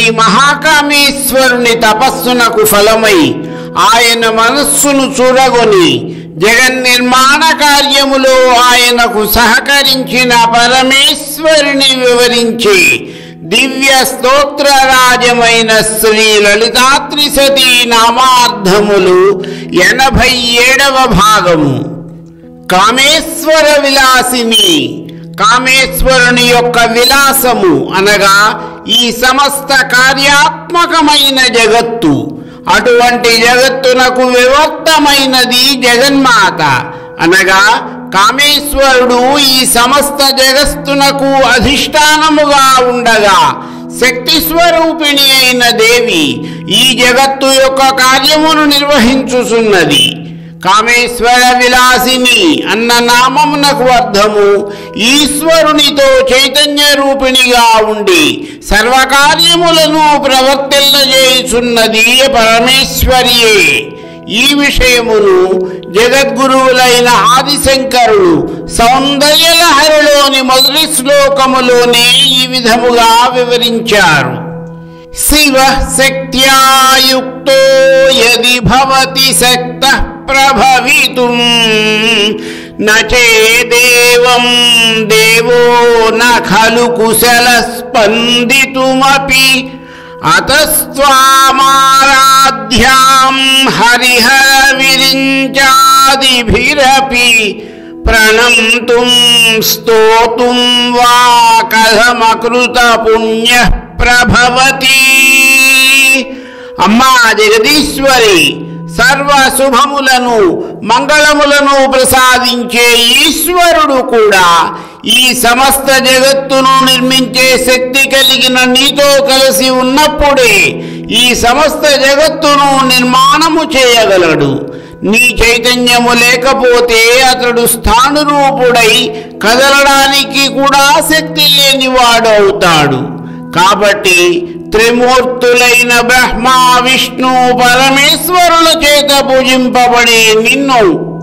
మహాకామేశ్వరుని తపస్సునకు ఫలమై ఆయన మనస్సును చూరగొని జగన్నిర్మాణ కార్యములో ఆయనకు సహకరించిన పరమేశ్వరుని వివరించి దివ్య స్తోత్రరాజమైన శ్రీ లలితాత్రిశతీ నామార్థములు ఎనభై ఏడవ భాగము కామేశ్వర విలాసిని కామేశ్వరుని యొక్క విలాసము అనగా ఈ సమస్త కార్యాత్మకమైన జగత్తు అటువంటి జగత్తునకు వివర్తమైనది జగన్మాత అనగా కామేశ్వరుడు ఈ సమస్త జగత్తునకు అధిష్టానముగా ఉండగా శక్తి స్వరూపిణి అయిన దేవి ఈ జగత్తు యొక్క కార్యమును నిర్వహించుచున్నది కామేశ్వర విలాసిని అన్న నామమునకు అర్థము ఈశ్వరునితో చైతన్య రూపిణిగా ఉండి సర్వకార్యములను ప్రవర్తిల్లజేయుచున్నది పరమేశ్వరియే ఈ విషయమును జగద్గురువులైన ఆదిశంకరుడు సౌందర్యలహరిలోని మొదటి శ్లోకములోనే ఈ విధముగా వివరించారు శివ శక్త్యాయుక్తో యది భవతి శక్త ప్రభవితుం నేవం దేవో న ఖలు కుశల స్పందితుమపి అతస్వామారాధ్యాం హరిహర విరించాదిభిరపి ప్రణంతుం స్తోతుం వా కథమకృత పుణ్య ప్రభవతి అమ్మా జగదీశ్వరి సర్వ శుభములను మంగళములను ప్రసాదించే ఈశ్వరుడు కూడా ఈ సమస్త జగత్తును నిర్మించే శక్తి కలిగిన నీతో కలిసి ఉన్నప్పుడే ఈ సమస్త జగత్తును నిర్మాణము చేయగలడు నీ చైతన్యము లేకపోతే అతడు స్థానురూపుడై కదలడానికి కూడా శక్తి లేనివాడు అవుతాడు కాబట్టి త్రిమూర్తులైన బ్రహ్మ విష్ణు పరమేశ్వరుల చేత పూజింపబడే నిన్ను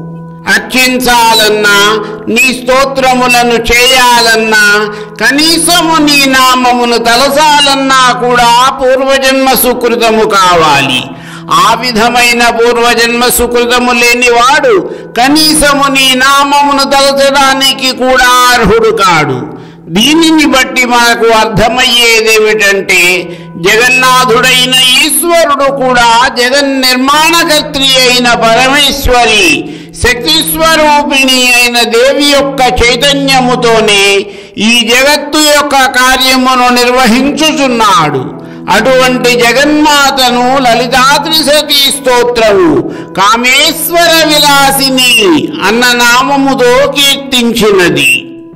అర్చించాలన్నా నీ స్తోత్రములను చేయాలన్నా కనీసము నీ నామమును తలసాలన్నా కూడా పూర్వజన్మ సుకృతము కావాలి ఆ విధమైన పూర్వజన్మ సుకృతము లేనివాడు కనీసము నీ నామమును తలచడానికి కూడా అర్హుడు కాడు దీనిని బట్టి మనకు అర్థమయ్యేదేమిటంటే జగన్నాథుడైన ఈశ్వరుడు కూడా జగన్ నిర్మాణకర్త్రి అయిన పరమేశ్వరి శక్తి స్వరూపిణి అయిన దేవి యొక్క చైతన్యముతోనే ఈ జగత్తు యొక్క కార్యమును నిర్వహించుచున్నాడు అటువంటి జగన్మాతను లలితాత్రిశతీ స్తోత్రము కామేశ్వర విలాసిని అన్న నామముతో కీర్తించినది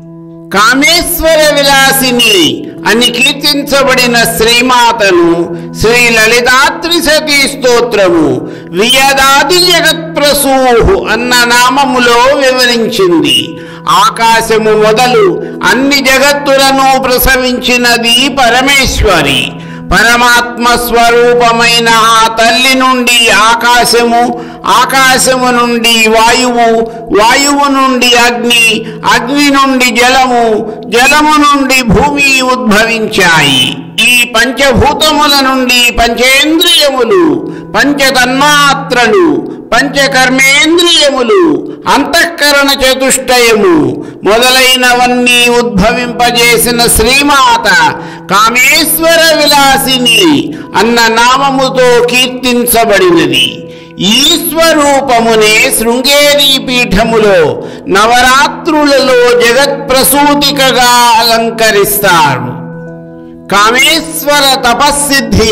కామేశ్వర విలాసిని అని కీర్తించబడిన శ్రీమాతను శ్రీ లలితాత్రిశతీ స్తోత్రము వియదాది జగత్ప్రసూహు అన్న నామములో వివరించింది ఆకాశము మొదలు అన్ని జగత్తులను ప్రసవించినది పరమేశ్వరి పరమాత్మ స్వరూపమైన ఆ తల్లి నుండి ఆకాశము ఆకాశము నుండి వాయువు వాయువు నుండి అగ్ని అగ్ని నుండి జలము జలము నుండి భూమి ఉద్భవించాయి ఈ పంచభూతముల నుండి పంచేంద్రియములు పంచతన్మాత్రలు పంచకర్మేంద్రియములు అంతఃకరణ చతుష్టయము మొదలైనవన్నీ ఉద్భవింపజేసిన శ్రీమాత కామేశ్వర విలాసిని అన్న నామముతో కీర్తించబడినది ఈ స్వరూపమునే శృంగేరి పీఠములో నవరాత్రులలో జగత్ప్రసూతికగా అలంకరిస్తారు కామేశ్వర తపస్సిద్ధి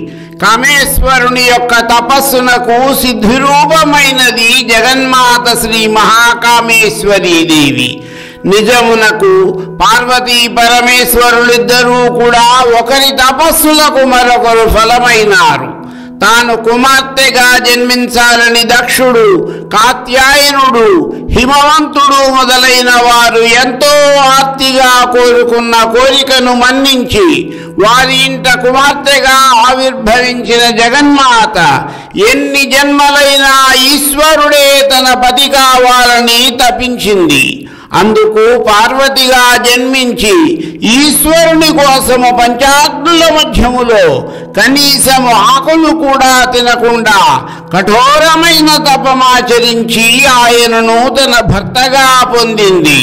కామేశ్వరుని యొక్క తపస్సునకు సిద్ధిరూపమైనది జగన్మాత శ్రీ మహాకామేశ్వరీ దేవి నిజమునకు పార్వతీ పరమేశ్వరులిద్దరూ కూడా ఒకరి తపస్సులకు మరొకరు ఫలమైనారు తాను కుమార్తెగా జన్మించాలని దక్షుడు కాత్యాయనుడు హిమవంతుడు మొదలైన వారు ఎంతో ఆర్తిగా కోరుకున్న కోరికను మన్నించి వారి ఇంట కుమార్తెగా ఆవిర్భవించిన జగన్మాత ఎన్ని జన్మలైనా ఈశ్వరుడే తన పతి కావాలని తపించింది అందుకు పార్వతిగా జన్మించి ఈశ్వరుని కోసము పంచాగ్నుల మధ్యములో కనీసము ఆకులు కూడా తినకుండా కఠోరమైన తపమాచరించి ఆయనను తన భర్తగా పొందింది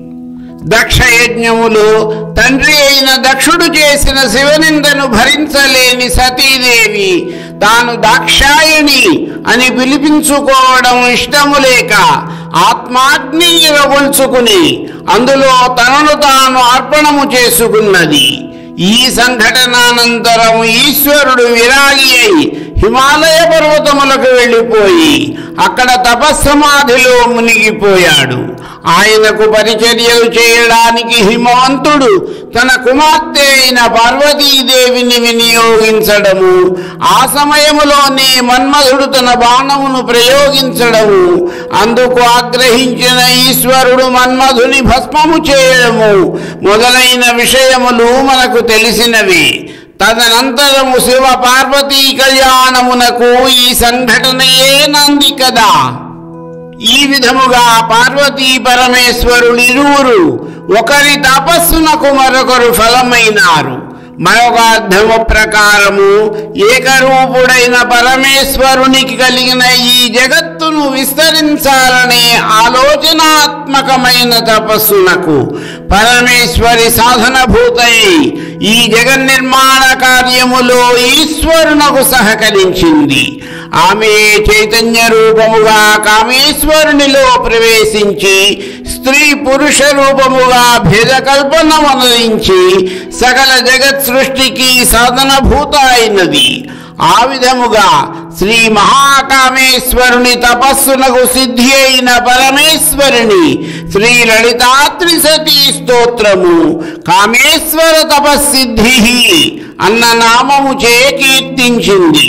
దక్షయజ్ఞములు తండ్రి అయిన దక్షుడు చేసిన శివనిందను భరించలేని సతీదేవి తాను దాక్షాయణి అని పిలిపించుకోవడం ఇష్టము లేక ఆత్మాగ్ని రగుల్చుకుని అందులో తనను తాను అర్పణము చేసుకున్నది ఈ సంఘటనానంతరం ఈశ్వరుడు విరాగి అయి హిమాలయ పర్వతములకు వెళ్ళిపోయి అక్కడ తపస్సమాధిలో మునిగిపోయాడు ఆయనకు పరిచర్యలు చేయడానికి హిమవంతుడు తన కుమార్తె అయిన పార్వతీదేవిని వినియోగించడము ఆ సమయములోనే మన్మధుడు తన బాణమును ప్రయోగించడము అందుకు ఆగ్రహించిన ఈశ్వరుడు మన్మధుని భస్మము చేయడము మొదలైన విషయములు మనకు తెలిసినవి తదనంతరము శివ పార్వతీ కళ్యాణమునకు ఈ సంఘటనయే నంది కదా ఈ విధముగా పార్వతీ పరమేశ్వరులిరువురు ఒకరి తపస్సునకు మరొకరు ఫలమైనారు మరొక అర్థము ప్రకారము ఏకరూపుడైన పరమేశ్వరునికి కలిగిన ఈ జగత్తును విస్తరించాలనే ఆలోచనాత్మకమైన తపస్సునకు పరమేశ్వరి సాధనభూతై ఈ జగన్నిర్మాణ కార్యములో ఈశ్వరునకు సహకరించింది ఆమె చైతన్య రూపముగా కామేశ్వరునిలో ప్రవేశించి స్త్రీ పురుష రూపముగా భేదకల్పనమనరించి సకల జగత్ సృష్టికి సాధనభూత అయినది ఆ విధముగా శ్రీ మహాకామేశ్వరుని తపస్సునకు సిద్ధి అయిన పరమేశ్వరుని శ్రీ లలితాత్రి సతీ స్తోత్రము కామేశ్వర తపస్సిద్ధి అన్న నామము చే కీర్తించింది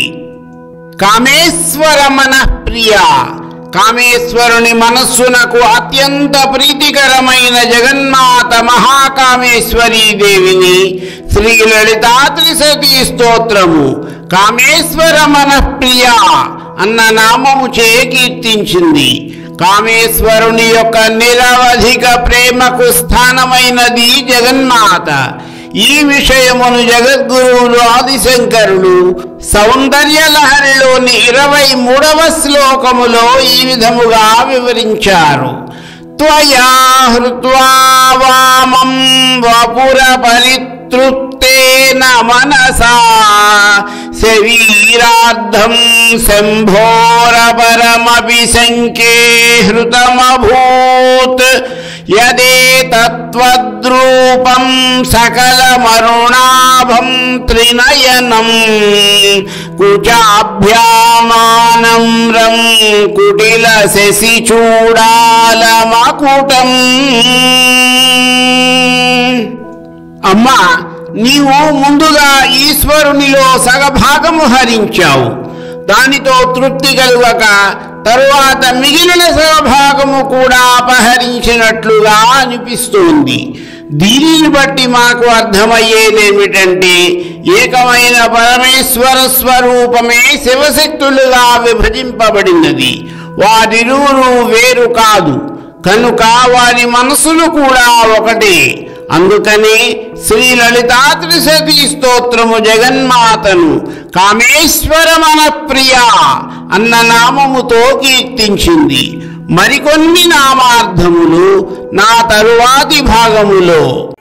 కామేశ్వర మనఃప్రియ కామేశ్వరుని మనస్సునకు అత్యంత ప్రీతికరమైన జగన్మాత మహాకామేశ్వరీ దేవిని శ్రీ లలితాత్రి సతీ స్తోత్రము కామేశ్వర మనఃప్రియ అన్న నామము చే కీర్తించింది కామేశ్వరుని యొక్క నిరవధిక ప్రేమకు స్థానమైనది జగన్మాత ఈ విషయమును జగద్గురువులు ఆదిశంకరులు సౌందర్యలహరిలోని ఇరవై మూడవ శ్లోకములో ఈ విధముగా వివరించారు త్వయా హృత్వా వామం వపుర పరితృప్తేన మనసా శరీరార్థం శంభోర పరమపి శంకే హృతమభూత్ యదే తత్వద్రూపం సకలమరుణాభం త్రినయనం కుచాభ్యామానమ్రం కుటిల శశి చూడాలమకుటం అమ్మా నీవు ముందుగా ఈశ్వరునిలో సగభాగము హరించావు దానితో తృప్తి కలుగక తరువాత మిగిలిన సగభాగము కూడా అపహరించినట్లుగా అనిపిస్తోంది దీనిని బట్టి మాకు అర్థమయ్యేదేమిటంటే ఏకమైన పరమేశ్వర స్వరూపమే శివశక్తులుగా విభజింపబడినది వారిరువురు వేరు కాదు కనుక వారి మనసులు కూడా ఒకటే అందుకని శ్రీ లలితాత్రి సతీ స్తోత్రము జగన్మాతను కామేశ్వర మన ప్రియ అన్న నామముతో కీర్తించింది మరికొన్ని నామార్థములు నా తరువాతి భాగములో